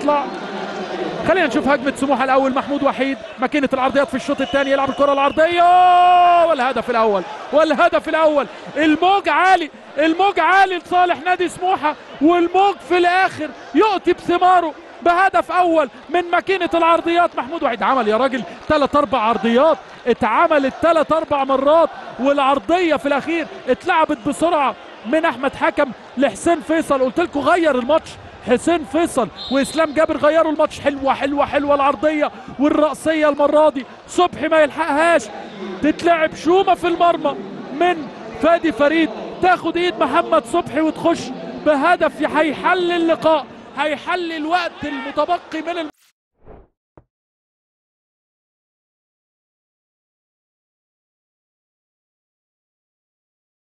تطلع خلينا نشوف هجمة سموحة الأول محمود وحيد ماكينة العرضيات في الشوط الثاني يلعب الكرة العرضية والهدف الأول والهدف الأول الموج عالي الموج عالي لصالح نادي سموحة والموج في الآخر يؤتي بثماره بهدف أول من ماكينة العرضيات محمود وحيد عمل يا راجل ثلاث أربع عرضيات اتعملت ثلاث أربع مرات والعرضية في الأخير اتلعبت بسرعة من أحمد حكم لحسين فيصل قلت لكم غير الماتش حسين فيصل واسلام جابر غيروا الماتش حلوه حلوه حلوه العرضيه والرأسيه المره دي صبحي ما يلحقهاش تتلعب شومه في المرمى من فادي فريد تاخد ايد محمد صبحي وتخش بهدف هيحل اللقاء هيحل الوقت المتبقي من